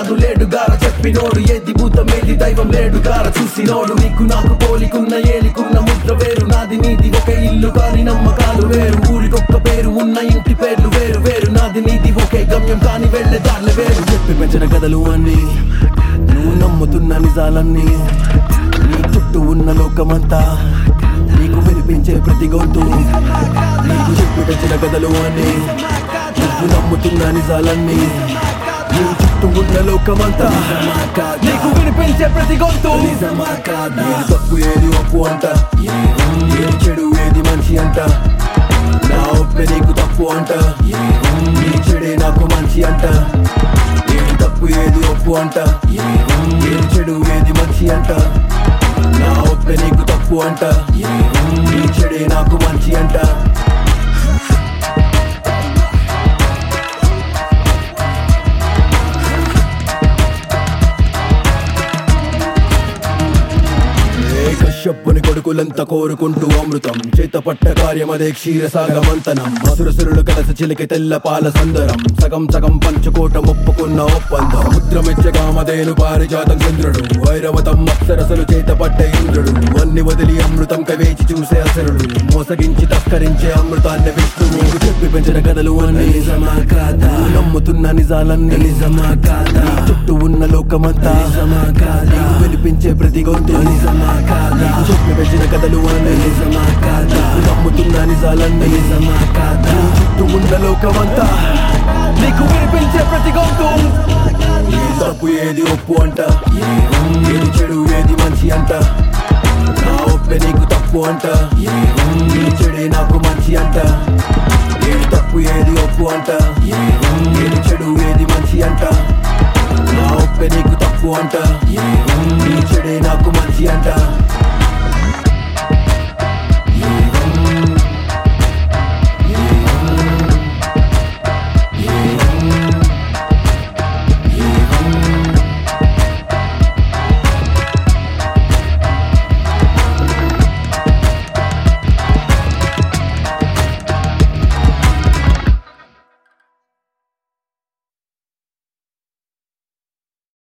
రాదు లేడు గార చెప్పినోడు ఏది భూతం ఏది దైవం లేడు గార చూసినోడు నీకు నాకు పోలికున్న ఏలికున్న ముద్ర వేరు నాది నీది ఒక ఇల్లు కాని నమ్మకాలు వేరు ఊరికొక్క పేరు ఉన్న ఇంటి పేర్లు వేరు వేరు నాది నీది ఒకే గమ్యం కాని వెళ్ళే దారులు వేరు చెప్పి పెంచిన కథలు అన్ని నువ్వు నమ్ముతున్న నిజాలన్నీ నీ చుట్టూ ఉన్న లోకమంతా నీకు వినిపించే ప్రతి గొంతు నీకు చెప్పి పెంచిన కథలు అన్ని నువ్వు నమ్ముతున్న నిజాలన్నీ నీ చుట్టూ ఉన్న లోకమంతా నీకు వినిపించే ప్రతి గొంతు ఏది తప్పు ఏది ఒప్పు అంట ఏది చెడు ఏది మంచి అంట నా ఒప్పే నీకు తప్పు అంట నీ చెడే నాకు మంచి అంట ఏది తప్పు ఏది ఒప్పు అంట ఏది చెడు ఏది మంచి అంట నా ఒప్పే నీకు తప్పు అంట నీ చెడే నాకు మంచి అంట ఏ కశ్యప్పుని కొడుకులంతా కోరుకుంటూ అమృతం చేత పట్ట కార్యమదే క్షీరసాగమంతనం అసురసురులు కలస చిలికి తెల్ల పాల సందరం సగం సగం పంచుకోట ఒప్పుకున్న ఒప్పందం ముద్రమెచ్చగా మదేను పారిజాతం చంద్రుడు వైరవతం అప్సరసలు చేత పట్ట ఇంద్రుడు అన్ని వదిలి అమృతం కవేచి చూసే అసరుడు మోసగించి తస్కరించే అమృతాన్ని విష్ణువు చెప్పి పెంచిన కథలు అన్ని నిజమా కాదా నమ్ముతున్న నిజాలన్నీ నిజమా కాదా చుట్టూ ఉన్న లోకమంతా నిజమా కాదా వినిపించే ప్రతి గొంతు నిజమా కాదా చెప్పి పెంచిన కథలు అన్ని నిజమా కాదా నమ్ముతున్న నిజాలన్నీ నిజమా కాదా చుట్టూ ఉన్న లోకమంతా నీకు వినిపించే ప్రతి గొంతు ఏది తప్పు ఏది ఒప్పు అంట ఏది చెడు ఏది మంచి అంట నా ఒప్పే నీకు తప్పు అంట నీ చెడే నాకు మంచి అంట ఏది తప్పు ఏది ఒప్పు అంట ఏది చెడు ఏది మంచి అంట నా ఒప్పే నీకు తప్పు అంట నీ చెడే నాకు మంచి అంట